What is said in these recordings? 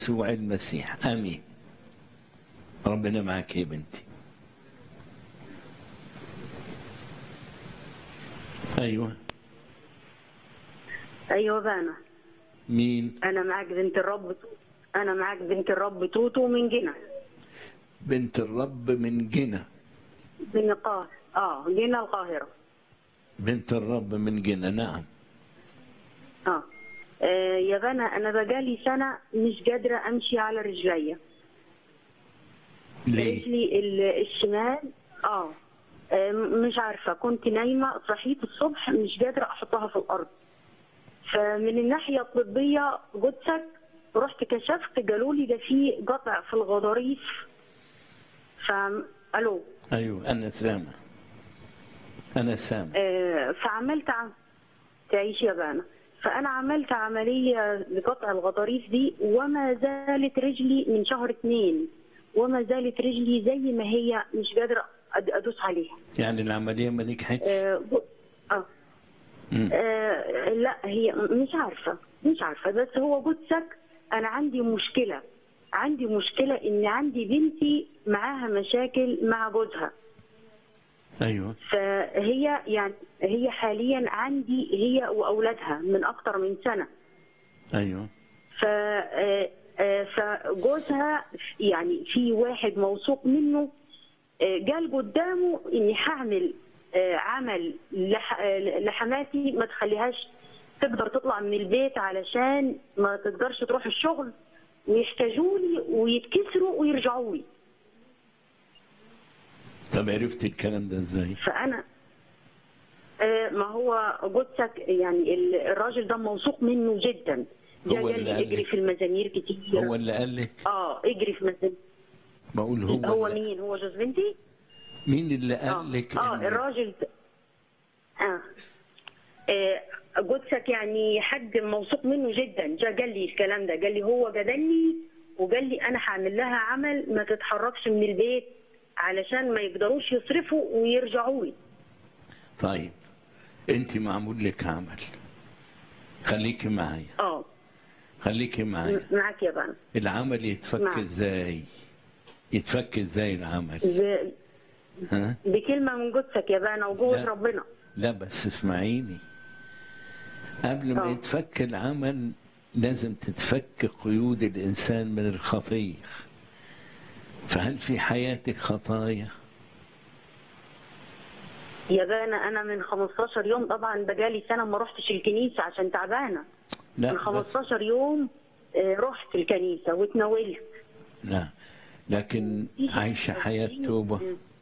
يسوع المسيح امين ربنا معك يا بنتي ايوه ايوه بانا مين انا معاك بنت الرب انا معاك بنت الرب توتو من جنة بنت الرب من جنة من القاهرة اه جنة القاهرة بنت الرب من جنة نعم اه, آه يا بانا انا بقالي سنة مش قادرة امشي على رجليا ليه رجلي ال- الشمال اه آه، مش عارفة كنت نايمة صحيت الصبح مش قادرة أحطها في الأرض فمن الناحية الطبية جثك رحت كشفت قالوا لي ده في قطع في الغضاريف ف ألو ايوه انا سامع انا سامع آه، فعملت عم... تعيش يا بانا فأنا عملت عملية لقطع الغضاريف دي وما زالت رجلي من شهر اتنين وما زالت رجلي زي ما هي مش قادرة أد- أدوس عليها يعني العمليه ما نجحتش آه ب- آه. مم. آه لا هي مش عارفة مش عارفة بس هو جثك أنا عندي مشكلة عندي مشكلة إن عندي بنتي معاها مشاكل مع جوزها ايوه فهي يعني هي حاليا عندي هي واولادها من اكتر من سنه ايوه ف آه، آه، فجوزها يعني في واحد موثوق منه آه، قال قدامه اني هعمل آه، عمل لح- آه، لحماتي ما تخليهاش تقدر تطلع من البيت علشان ما تقدرش تروح الشغل ويحتاجوا لي ويتكسروا ويرجعوا لي طب عرفت الكلام ده ازاي فانا آه، ما هو جثك يعني ال- الراجل ده موثوق منه جدا هو جاي اللي لي قال اجري لك. في المزامير كتير هو اللي قال لك اه اجري في مزامير بقول هو هو اللي مين هو جوز بنتي مين اللي اه قال لك اه إن- الراجل ده اه آه، جثك يعني حد موثوق منه جدا جا قال لي الكلام ده قال لي هو جدلني وقال لي انا هعمل لها عمل ما تتحركش من البيت علشان ما يقدروش يصرفوا ويرجعوا لي طيب انت معمول لك عمل خليكي معايا اه خليكي معايا معاك يا بنا العمل يتفك نعم. ازاي يتفك ازاي العمل ب- ها بكلمة من جثك يا بانا وجوز لا. ربنا لا بس اسمعيني قبل ما آه. يتفك العمل لازم تتفك قيود الإنسان من الخطية فهل في حياتك خطايا يا بانا أنا من 15 يوم طبعا بقالي سنة ما رحتش الكنيسة عشان تعبانة لا من بس 15 يوم آه، رحت الكنيسة واتناولت لا لكن عايشة حياة توبة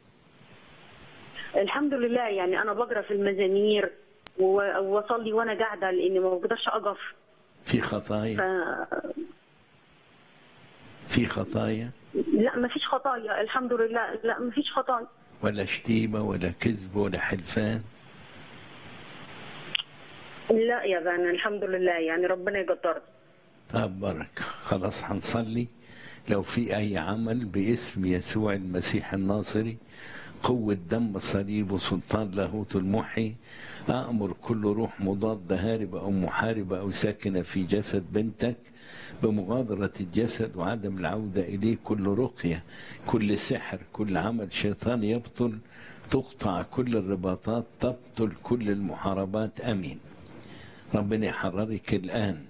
الحمد لله يعني أنا بقرا في المزامير و- وأصلي وأنا قاعدة لأني ما بقدرش أقف في ف... خطايا في خطايا لا ما فيش خطايا الحمد لله لا ما فيش خطايا ولا شتيمة ولا كذب ولا حلفان لا يا بانا الحمد لله يعني ربنا يقدرني طب بركة خلاص هنصلي لو في أي عمل باسم يسوع المسيح الناصري قوة دم الصليب وسلطان لاهوت المحي أأمر كل روح مضادة هاربة أو محاربة أو ساكنة في جسد بنتك بمغادرة الجسد وعدم العودة إليه كل رقية كل سحر كل عمل شيطان يبطل تقطع كل الرباطات تبطل كل المحاربات أمين ربنا يحررك الآن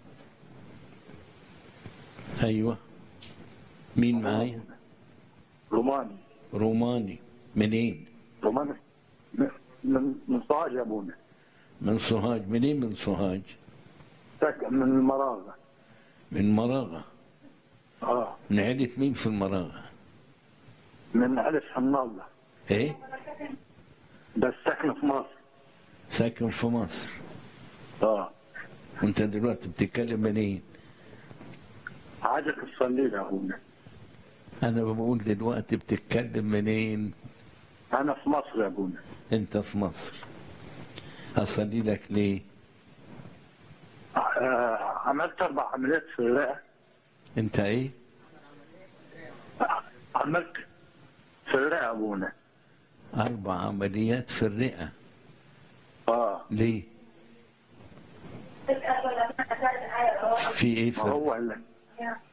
ايوه مين معايا روماني روماني منين روماني من من من سوهاج يا ابونا من سوهاج منين من سوهاج ساكن من المراغه من مراغة اه من عيلة مين في المراغة من ألف حنالة ايه بس ساكنه في مصر ساكن في مصر اه وانت دلوقتي بتتكلم منين عاجك تصلي يا ابونا انا بقول دلوقتي بتتكلم منين انا في مصر يا ابونا انت في مصر اصلي لك ليه آه عملت اربع عمليات في الرئه انت ايه عملت في الرئه يا ابونا اربع عمليات في الرئة اه ليه في ايه ما في هو اللي